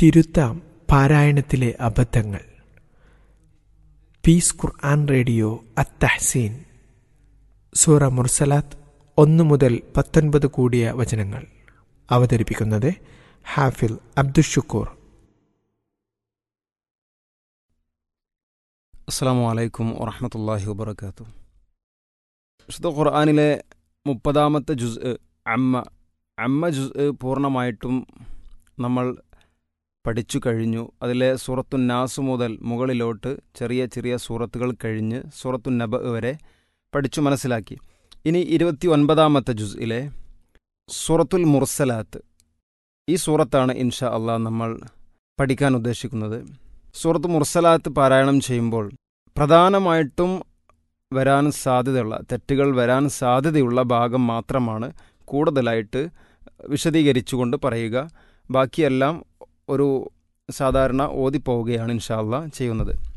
തിരുത്താം പാരായണത്തിലെ അബദ്ധങ്ങൾ പീസ് ഖുർആൻ റേഡിയോ അത്തഹസീൻ സൂറ മുർസലാത്ത് ഒന്ന് മുതൽ പത്തൊൻപത് കൂടിയ വചനങ്ങൾ അവതരിപ്പിക്കുന്നത് ഹാഫിൽ അബ്ദുഷുക്കൂർ അസ്സാം വലൈക്കും വറഹമത്തല്ലാഹി വബർക്കാത്തു വിശുദ്ധ ഖുർആാനിലെ മുപ്പതാമത്തെ ജുസ് അമ്മ അമ്മ ജുസ് പൂർണ്ണമായിട്ടും നമ്മൾ പഠിച്ചു കഴിഞ്ഞു അതിലെ സൂറത്തു നാസ് മുതൽ മുകളിലോട്ട് ചെറിയ ചെറിയ സൂറത്തുകൾ കഴിഞ്ഞ് സൂറത്തു നബ വരെ പഠിച്ചു മനസ്സിലാക്കി ഇനി ഇരുപത്തി ഒൻപതാമത്തെ ജുസിലെ സൂറത്തുൽ മുർസലാത്ത് ഈ സൂറത്താണ് ഇൻഷാ അള്ളാഹ് നമ്മൾ പഠിക്കാൻ ഉദ്ദേശിക്കുന്നത് സൂറത്ത് മുർസലാത്ത് പാരായണം ചെയ്യുമ്പോൾ പ്രധാനമായിട്ടും വരാൻ സാധ്യതയുള്ള തെറ്റുകൾ വരാൻ സാധ്യതയുള്ള ഭാഗം മാത്രമാണ് കൂടുതലായിട്ട് വിശദീകരിച്ചുകൊണ്ട് പറയുക ബാക്കിയെല്ലാം ഒരു സാധാരണ ഓതിപ്പോവുകയാണ് ഇൻഷാല്ല ചെയ്യുന്നത്